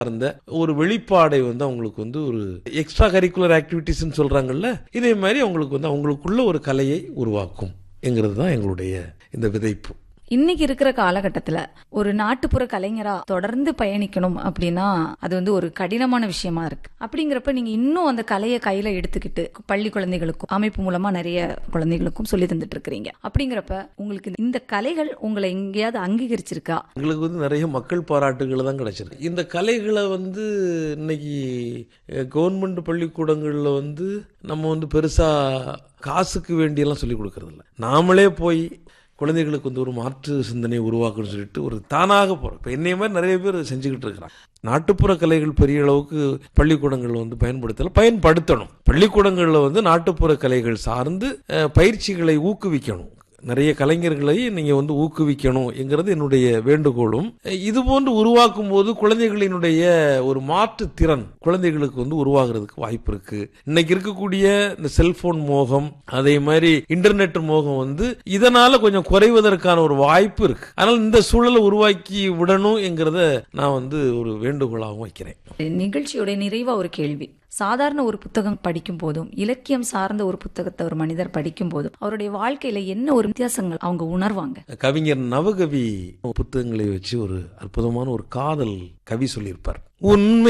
இருந்த ஒரு வெளிப்பாடை வந்து அவங்களுக்கு வந்து ஒரு எக்ஸ்ட்ரா கரிக்குலர் ஆக்டிவிட்டிஸ்னு சொல்றாங்கல்ல இதே மாதிரி அவங்களுக்கு வந்து அவங்களுக்குள்ள ஒரு கலையை உருவாக்கும் என்கிறது தான் எங்களுடைய இந்த விதைப்பு இன்னைக்கு இருக்கிற காலகட்டத்துல ஒரு நாட்டுப்புற கலைஞரா தொடர்ந்து பயணிக்கணும் அப்படின்னா அது வந்து ஒரு கடினமான விஷயமா இருக்கு அப்படிங்கிறப்ப நீங்க இன்னும் அந்த கலையை கையில எடுத்துக்கிட்டு பள்ளி குழந்தைகளுக்கும் அமைப்பு மூலமா நிறைய குழந்தைகளுக்கும் சொல்லி தந்துட்டு இருக்கிறீங்க அப்படிங்கிறப்ப உங்களுக்கு இந்த கலைகள் உங்களை எங்கேயாவது அங்கீகரிச்சிருக்கா எங்களுக்கு வந்து நிறைய மக்கள் பாராட்டுகள் தான் கிடைச்சிருக்கு இந்த கலைகளை வந்து இன்னைக்கு கவர்மெண்ட் பள்ளிக்கூடங்களில் வந்து நம்ம வந்து பெருசாக காசுக்கு வேண்டியெல்லாம் சொல்லி கொடுக்கறதில்ல நாமளே போய் குழந்தைகளுக்கு வந்து ஒரு மாற்று சிந்தனையை உருவாக்கணும்னு சொல்லிட்டு ஒரு தானாக போகிறோம் இப்போ என்னைய மாதிரி நிறைய பேர் செஞ்சுக்கிட்டு இருக்கிறாங்க நாட்டுப்புற கலைகள் பெரிய அளவுக்கு பள்ளிக்கூடங்கள் வந்து பயன்படுத்தல பயன்படுத்தணும் பள்ளிக்கூடங்களில் வந்து நாட்டுப்புற கலைகள் சார்ந்து அஹ், பயிற்சிகளை ஊக்குவிக்கணும் நிறைய கலைஞர்களை நீங்க வந்து ஊக்குவிக்கணும் என்கிறது என்னுடைய வேண்டுகோளும் இது போன்று உருவாக்கும் போது குழந்தைகளினுடைய ஒரு மாற்று திறன் குழந்தைகளுக்கு வந்து உருவாகிறதுக்கு வாய்ப்பு இருக்கு இன்னைக்கு இருக்கக்கூடிய இந்த செல்போன் மோகம் அதே மாதிரி இன்டர்நெட் மோகம் வந்து இதனால கொஞ்சம் குறைவதற்கான ஒரு வாய்ப்பு இருக்கு அதனால இந்த சூழலை உருவாக்கி விடணும் என்கிறத நான் வந்து ஒரு வேண்டுகோளாகவும் வைக்கிறேன் நிகழ்ச்சியோட நிறைவா ஒரு கேள்வி சாதாரண ஒரு புத்தகம் படிக்கும் போதும் இலக்கியம் சார்ந்த ஒரு புத்தகத்தை ஒரு மனிதர் படிக்கும் போதும் அவருடைய வாழ்க்கையில என்ன ஒரு வித்தியாசங்கள் அவங்க உணர்வாங்க கவிஞர் நவகவி புத்தகங்களை வச்சு ஒரு அற்புதமான ஒரு காதல் கவி சொல்லியிருப்பார் உண்மை